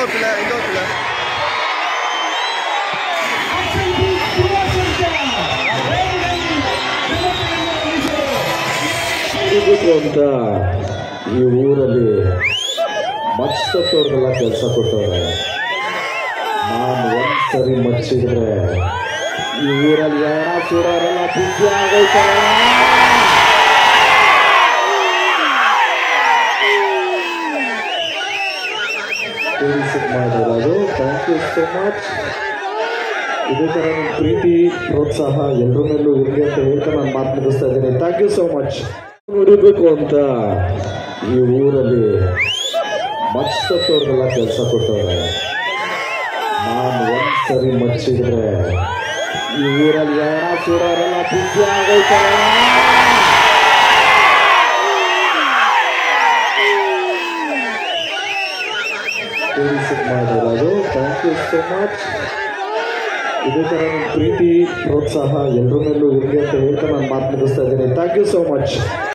ಹೋಗ್ತಿಲ್ಲ ಹಿಂದೆ ಹೋಗ್ತಿಲ್ಲ ಇರಬೇಕು ಅಂತ ಈ ಊರಲ್ಲಿ ಮಚ್ಚತ್ತವ್ರಿಗೆಲ್ಲ ಕೆಲಸ ಕೊಟ್ಟವ್ರೆ ನಾನು ಒಂದ್ಸರಿ ಮಚ್ಚಿದ್ರೆ ಈ ಊರಲ್ಲಿ ಯಾರ ಚೂಡೋರೆಲ್ಲ ಬುದ್ಧಿ ಆಗೋಯ್ತಾರೆ ಮಾಡಿರೋದು ಥ್ಯಾಂಕ್ ಯು ಸೋ ಮಚ್ ಇದೇ ಥರ ನಿಮ್ಮ ಪ್ರೀತಿ ಪ್ರೋತ್ಸಾಹ ಎಲ್ಲರ ಮೇಲೂ ಇರಲಿ ಅಂತ ಹೇಳ್ತಾ ನಾನು ಮಾತು ಮುಗಿಸ್ತಾ ಇದ್ದೀನಿ ಥ್ಯಾಂಕ್ ಯು ಸೋ ಮಚ್ ನೋಡಿಬೇಕು ಅಂತ ಈ ಊರಲ್ಲಿ ಮಚ್ಚತ್ತವ್ರಿಗೆಲ್ಲ ಕೆಲಸ ಕೊಟ್ಟವ್ರೆ ನಾನು ಒಂದ್ಸರಿ ಮಚ್ಚಿದ್ರೆ ಈ ಊರಲ್ಲಿ ಯಾರ ಚೂಡೋರೆಲ್ಲ ಬುದ್ಧಿ ಆಗೋಯ್ತಾರೆ ಮಾಡಿರೋದು ಥ್ಯಾಂಕ್ ಯು ಸೋ ಮಚ್ ಇದೇ ಥರ ನಿಮ್ಮ ಪ್ರೀತಿ ಪ್ರೋತ್ಸಾಹ ಎಲ್ಲರ ಮೇಲೂ ಇರಲಿ ಅಂತ ಹೇಳ್ತಾ ನಾನು ಮಾತು ಮುಗಿಸ್ತಾ ಇದ್ದೀನಿ ಥ್ಯಾಂಕ್ ಯು ಸೋ ಮಚ್